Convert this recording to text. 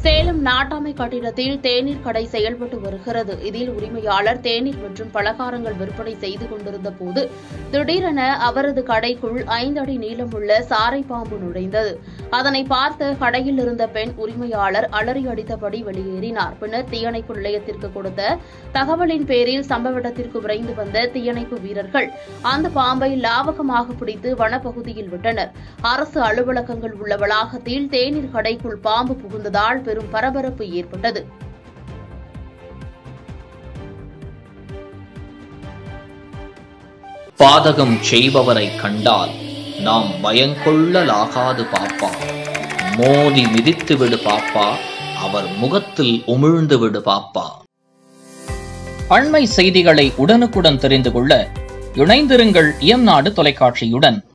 சேலம் நாட்டாமை கட்டிடத்தில் தேநீர் கடை செயல்பட்டு வருகிறது இதில் உரிமையாளர் தேநீர் மற்றும் பலகாரங்கள் விற்பனை செய்து கொண்டிருந்த போது திடீரென அவரது கடைக்குள் ஐந்து அடி நீளமுள்ள சாரை பாம்பு நுழைந்தது அதனை பார்த்த கடையில் இருந்த பெண் உரிமையாளர் அலறி அடித்தபடி வெளியேறினார் பின்னர் தீயணைப்பு நிலையத்திற்கு கொடுத்த தகவலின் பேரில் சம்பவ இடத்திற்கு விரைந்து வந்த தீயணைப்பு வீரர்கள் அந்த பாம்பை லாவகமாக பிடித்து வனப்பகுதியில் விட்டனர் அரசு அலுவலகங்கள் உள்ள வளாகத்தில் தேநீர் கடைக்குள் பாம்பு புகுந்ததால் பெரும் பரபரப்பு ஏற்பட்டது பாதகம் செய்பவரை கண்டால் நாம் பயங்கொள்ளலாகாது பாப்பா மோதி மிதித்து விடு பாப்பா அவர் முகத்தில் உமிழ்ந்து விடு பாப்பா அண்மை செய்திகளை உடனுக்குடன் தெரிந்து கொள்ள இணைந்திருங்கள் இயம்நாடு தொலைக்காட்சியுடன்